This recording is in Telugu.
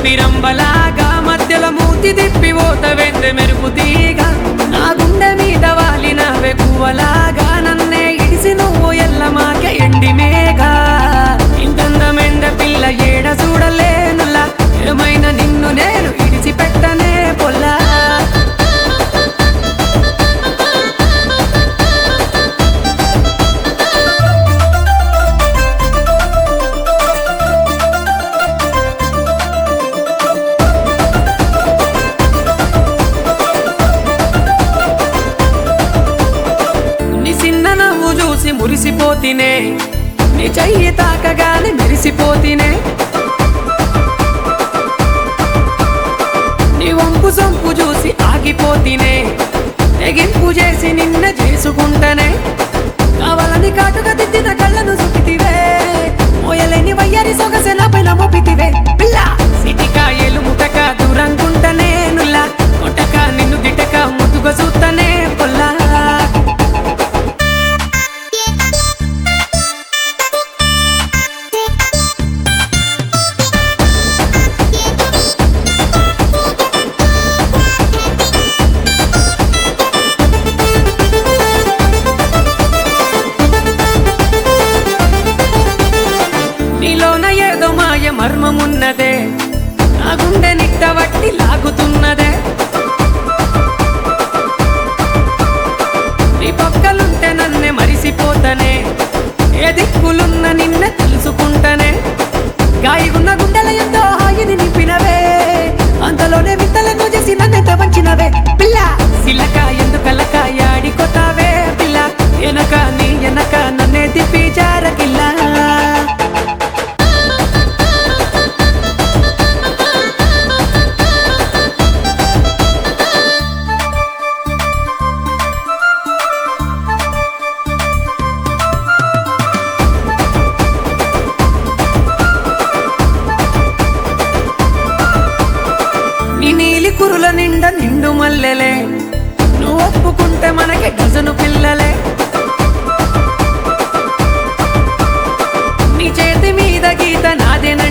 గులాబీ రంబలాగా మధ్యలో మూతి తిప్పి ఓత వెంద్ర మెరుపు తీగ నా గుండె మీద వాలిన వెకువలాగా నన్నే ఇడిసి నువ్వు ఎల్లమాక ఎండి మేఘ ఇంతందమెండ పిల్ల ఏడ చూడలేనులా ఏమైనా నిన్ను నేను ఇడిచి పెట్టనే పొల్లా నీ చిన్న నవ్వు చూసి మురిసిపోతినే నీ చెయ్యి తాకగానే మెరిసిపోతినే నీ వంపు సొంపు చూసి ఆగిపోతినే తెగింపు చేసి నిన్న చేసుకుంటనే కావాలని కాటుగా దిద్దిన కళ్ళను సుపితివే మోయలేని వయ్యారి సొగసె నా పైన మోపితివే పిల్ల సిటికాయలు ముటక దూరంగుంటనే నుల్లా కొట్టక నిన్ను దిట్టక ముద్దుగా చూస్తనే పొల్లా నీలోన ఏదో మాయ మర్మమున్నదే నా గుండె నిట్టవట్టి లాగుతున్నదే నీ పక్కలుంటే నన్నే మరిసిపోతనే ఏ దిక్కులున్న నిన్నే తెలుసుకుంటనే గాయగున్న గుండెల ఎంతో హాయిని నింపినవే అంతలోనే విత్తలను చేసి నన్నెంత వంచినవే పిల్ల సిల్లక ఎందుకలక యాడికొతావే పిల్ల ఎనక నీ ఎనక నన్నే తిప్పి జారకిల్లా నీ నీలి కురుల నిండా నిండు మల్లెలే నువ్వు ఒప్పుకుంటే మనకి డజను పిల్లలే నీ చేతి మీద గీత నాదేన